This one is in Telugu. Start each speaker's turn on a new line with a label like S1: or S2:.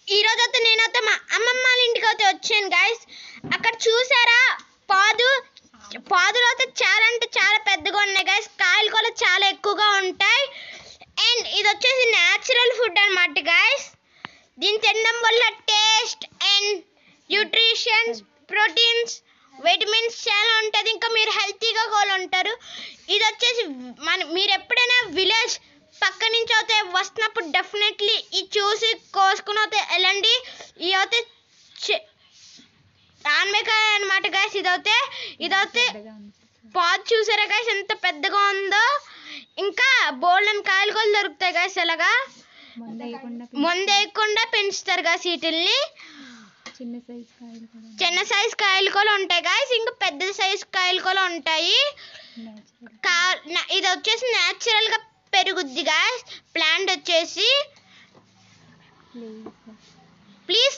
S1: ఈ రోజు అయితే నేనైతే మా అమ్మమ్మ వాళ్ళ ఇంటికి అయితే వచ్చాను గైస్ అక్కడ చూసారా పాదు పాదులు అయితే చాలా అంటే చాలా పెద్దగా ఉన్నాయి గైస్ కాయలు కూడా చాలా ఎక్కువగా ఉంటాయి అండ్ ఇది వచ్చేసి న్యాచురల్ ఫుడ్ అన్నమాట గైస్ దీన్ని తినడం వల్ల taste and nutritions proteins vitamins చాలా ఉంటుంది ఇంకా మీరు హెల్తీగా కూడా ఉంటారు ఇది వచ్చేసి మన మీరు ఎప్పుడైనా విలేజ్ పక్క నుంచి అయితే వస్తున్నప్పుడు డెఫినెట్లీ ఇది చూసి కోసుకుని అయితే వెళ్ళండి ఇది అయితే చె- ఆనమకాయ అనమాట గాయస్ ఇదైతే ఇదైతే పాదు చూసారా గాయస్ ఎంత పెద్దగా ఉందో ఇంకా బోల్డెన్ కాయలు కూడా దొరుకుతాయి గాయస్ అలాగా
S2: మంద వేయకుండా
S1: ముందేయకుండా పెంచుతారు గాయస్ వీటిల్ని
S2: చిన్న సైజ్ కాయలు కూడా
S1: చిన్న సైజ్ కాయలు కూడా ఉంటాయి గాయస్ ఇంకా పెద్ద సైజ్ కాయలు కూడా ఉంటాయి
S2: natural.
S1: కా నా- ఇది వచ్చేసి న్యాచురల్ గా పెరుగుద్ది గాయస్ ప్లాంట్ వచ్చేసి
S2: Leaves.
S1: ప్లీజ్